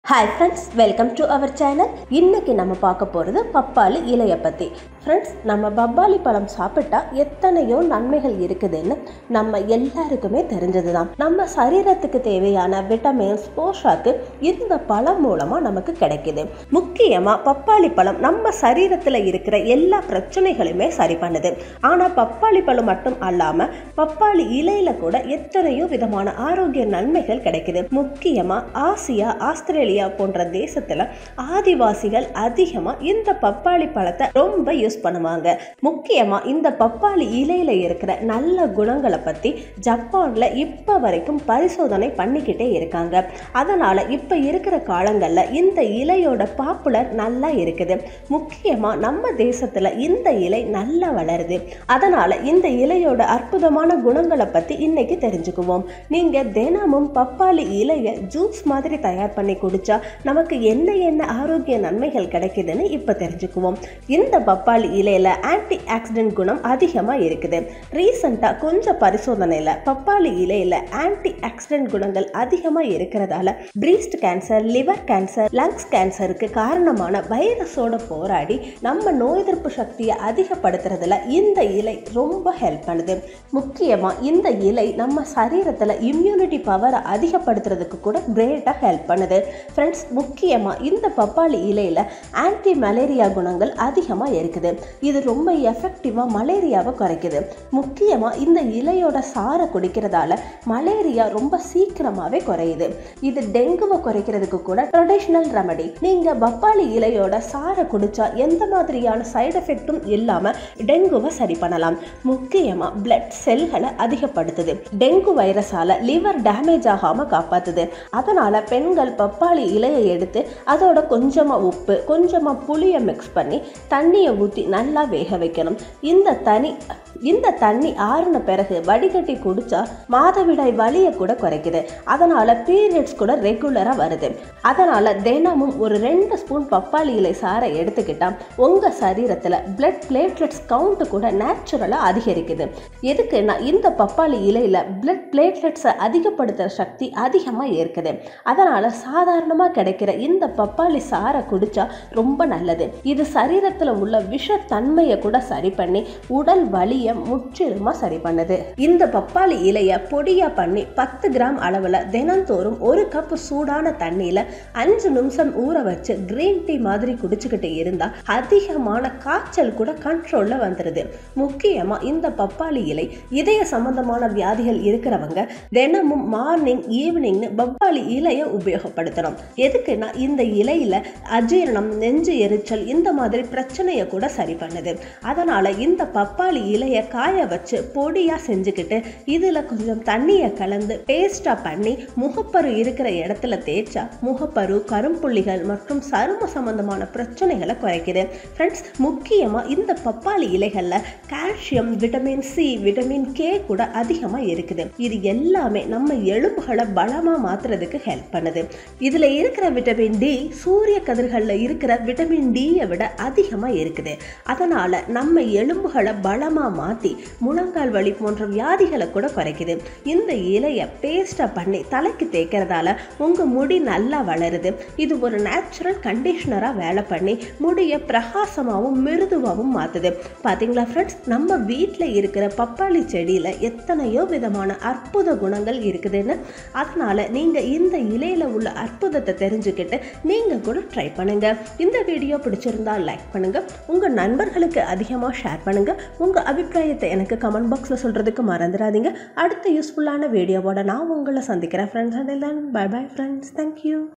hi friends welcome to our channel இன்னைக்கு நம்ம பார்க்க போகிறது பப்பாளி இலையை பற்றி ஃப்ரெண்ட்ஸ் நம்ம பப்பாளி பழம் சாப்பிட்டா எத்தனையோ நன்மைகள் இருக்குதுன்னு நம்ம எல்லாருக்குமே தெரிஞ்சது தான் நம்ம சரீரத்துக்கு தேவையான விட்டமின்ஸ் போஷாக்கு இந்த பழம் மூலமாக நமக்கு கிடைக்குது முக்கியமாக பப்பாளி பழம் நம்ம சரீரத்தில் இருக்கிற எல்லா பிரச்சனைகளுமே சரி பண்ணுது ஆனால் பப்பாளி பழம் மட்டும் அல்லாமல் பப்பாளி இலையில கூட எத்தனையோ விதமான ஆரோக்கிய நன்மைகள் கிடைக்குது முக்கியமாக ஆசியா ஆஸ்திரேலியா போன்ற தேசத்துல ஆதிவாசிகள் அதிகமா இந்த பப்பாளி பழத்தை ரொம்ப யூஸ் பண்ணுவாங்க முக்கியமா இந்த பப்பாளி இலையில இருக்கிற நல்ல குணங்களை பத்தி ஜப்பான்ல இப்ப வரைக்கும் பரிசோதனை பண்ணிக்கிட்டே இருக்காங்க அதனால இப்ப இருக்கிற காலங்கள்ல இந்த இலையோட பாப்புலர் நல்லா இருக்குது முக்கியமா நம்ம தேசத்துல இந்த இலை நல்லா வளருது அதனால இந்த இலையோட அற்புதமான குணங்களை பத்தி இன்னைக்கு தெரிஞ்சுக்குவோம் நீங்க தினமும் பப்பாளி இலைய ஜூஸ் மாதிரி தயார் பண்ணி குடிச்சா நமக்கு என்ன என்ன ஆரோக்கிய நன்மைகள் கிடைக்குதுன்னு இப்ப தெரிஞ்சுக்குவோம் இந்த பப்பாளி இலையில ஆன்டி ஆக்சிடென்ட் குணம் அதிகமா இருக்குது ரீசெண்டா கொஞ்சம் பரிசோதனையில பப்பாளி இலையில ஆன்டி ஆக்சிடென்ட் குணங்கள் அதிகமா இருக்கிறதால breast cancer liver cancer lungs கேன்சருக்கு காரணமான வைரஸோட போராடி நம்ம நோய் எதிர்ப்பு சக்தியை அதிகப்படுத்துறதுல இந்த இலை ரொம்ப ஹெல்ப் பண்ணுது முக்கியமா இந்த இலை நம்ம சரீரத்துல இம்யூனிட்டி பவரை அதிகப்படுத்துறதுக்கு கூட கிரேட்டா ஹெல்ப் பண்ணுது ஃப்ரெண்ட்ஸ் முக்கியமா இந்த பப்பாளி இலையில ஆன்டி மலேரியா குணங்கள் அதிகமா இருக்குது இது ரொம்ப எஃபெக்டிவா மலேரியாவை குறைக்குது முக்கியமா இந்த இலையோட சாறை குடிக்கிறதால மலேரியா ரொம்ப சீக்கிரமாவே குறையுது இது டெங்குவை குறைக்கிறதுக்கு கூட ட்ரெடிஷ்னல் ரெமடி நீங்க பப்பாளி இலையோட சாறை குடிச்சா எந்த மாதிரியான சைடு எஃபெக்ட்டும் இல்லாம டெங்குவை சரி பண்ணலாம் முக்கியமா பிளட் செல்களை அதிகப்படுத்துது டெங்கு வைரஸால லிவர் டேமேஜ் ஆகாம காப்பாத்துது அதனால பெண்கள் பப்பாளி இலையை எடுத்து அதோட கொஞ்சமா உப்பு கொஞ்சமா புளியை மிக்ஸ் பண்ணி தண்ணியை ஊற்றி நல்லா வேக வைக்கணும் இந்த தனி இந்த தண்ணி ஆறுன பிறகு வடிகட்டி குடிச்சா மாதவிடாய் வலியை கூட குறைக்குது அதனால பீரியட்ஸ் கூட ரெகுலரா வருது அதனால தினமும் ஒரு ரெண்டு ஸ்பூன் பப்பாளி இலை சாறை எடுத்துக்கிட்டா உங்க சரீரத்துல பிளட் பிளேட்லெட்ஸ் கவுண்ட் கூட நேச்சுரலா அதிகரிக்குது எதுக்குன்னா இந்த பப்பாளி இலையில பிளட் பிளேட்லெட்ஸை அதிகப்படுத்துற சக்தி அதிகமா இருக்குது அதனால சாதாரணமா கிடைக்கிற இந்த பப்பாளி சாறை குடிச்சா ரொம்ப நல்லது இது சரீரத்துல உள்ள விஷத்தன்மையை கூட சரி பண்ணி உடல் வலியை முற்றிலுமா சரி பண்ணுது இந்த பப்பாளி இலைய பொடியா பண்ணி பத்து கிராம் அளவுல தினந்தோறும் ஒரு கப் சூடான தண்ணியில அஞ்சு நிமிஷம் ஊற வச்சு கிரீன் டீ மாதிரி குடிச்சுக்கிட்டு இருந்தா அதிகமான காய்ச்சல் கூட கண்ட்ரோல்ல வந்துருது முக்கியமா இந்த பப்பாளி இலை இதய சம்பந்தமான வியாதிகள் இருக்கிறவங்க தினமும் மார்னிங் ஈவினிங்னு பப்பாளி இலைய உபயோகப்படுத்தணும் எதுக்குன்னா இந்த இலையில அஜீரணம் நெஞ்சு எரிச்சல் இந்த மாதிரி பிரச்சனையை கூட சரி பண்ணுது அதனால இந்த பப்பாளி இலைய காய வச்சு பொடியா செஞ்சுக்கிட்டு இதுல கொஞ்சம் தண்ணியை கலந்து பேஸ்டா பண்ணி முகப்பரு இருக்கிற இடத்துல தேய்ச்சா முகப்பரு கரும்புள்ளிகள் மற்றும் சரும சம்பந்தமான பிரச்சனைகளை குறைக்குது ஃப்ரெண்ட்ஸ் முக்கியமா இந்த பப்பாளி இலைகள்ல calcium vitamin C vitamin K கூட அதிகமா இருக்குது இது எல்லாமே நம்ம எலும்புகளை பலமா மாத்துறதுக்கு ஹெல்ப் பண்ணுது இதுல இருக்கிற விட்டமின் டி சூரிய கதிர்கள்ல இருக்கிற விட்டமின் டியை விட அதிகமா இருக்குது அதனால நம்ம எலும்புகளை பலமா மாத்தி முழங்கால் வலி போன்ற வியாதிகளை கூட குறைக்குது இந்த இலைய பேஸ்டா பண்ணி தலைக்கு தேய்க்கிறதால உங்க முடி நல்லா வளருது இது ஒரு நேச்சுரல் கண்டிஷனரா வேலை பண்ணி முடியை பிரகாசமாகவும் மிருதுவாகவும் மாத்துது பாத்தீங்களா ஃப்ரெண்ட்ஸ் நம்ம வீட்டில் இருக்கிற பப்பாளி செடியில எத்தனையோ விதமான அற்புத குணங்கள் இருக்குதுன்னு அதனால நீங்க இந்த இலையில உள்ள அற்புதத்தை தெரிஞ்சுக்கிட்டு நீங்க கூட ட்ரை பண்ணுங்க இந்த வீடியோ பிடிச்சிருந்தா லைக் பண்ணுங்க உங்க நண்பர்களுக்கு அதிகமாக ஷேர் பண்ணுங்க உங்க அபிப்பிராயத்தை எனக்கு கமெண்ட் பாக்ஸில் சொல்றதுக்கு மறந்துடாதீங்க அடுத்த யூஸ்ஃபுல்லான வீடியோவோட நான் உங்களை சந்திக்கிறேன் friends and bye bye friends thank you